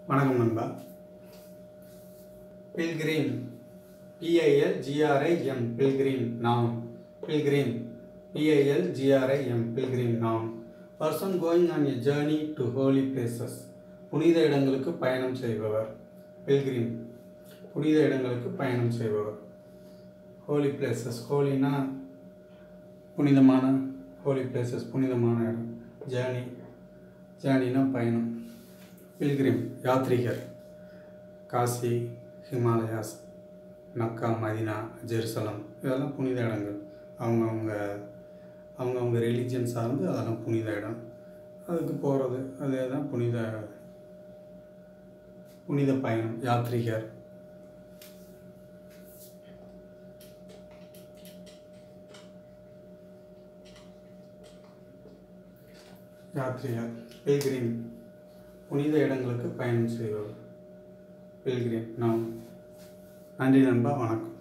வணக்கம் நண்பா pilgrim P I L G R I M pilgrim நாம் பில்கிரீம் பிஐஎல் ஜிஆர்ஐஎம் பில்கிரீம் நாம் person going on a journey to holy places புனித இடங்களுக்கு பயணம் செய்பவர் பில்கிரீம் புனித இடங்களுக்கு பயணம் செய்பவர் ஹோலி பிளேசஸ் ஹோலினா புனிதமான ஹோலி பிளேசஸ் புனிதமான இடம் ஜேர்னி ஜேர்னினா பயணம் பில்கிரிம் யாத்ரீகர் Kashi Himalayas Mecca Medina Jerusalem இதெல்லாம் புனித இடங்கள் அவங்கவுங்க அவங்கவுங்க ரிலீஜியன் சார்ந்து அதெல்லாம் புனித இடம் அதுக்கு போகிறது அதே தான் புனித புனித பயணம் யாத்ரீகர் யாத்ரீகர் பில்கிரிம் புனித இடங்களுக்கு பயணம் செய்பவர் பில்கிரிம் நாம் நன்றி நண்பா வணக்கம்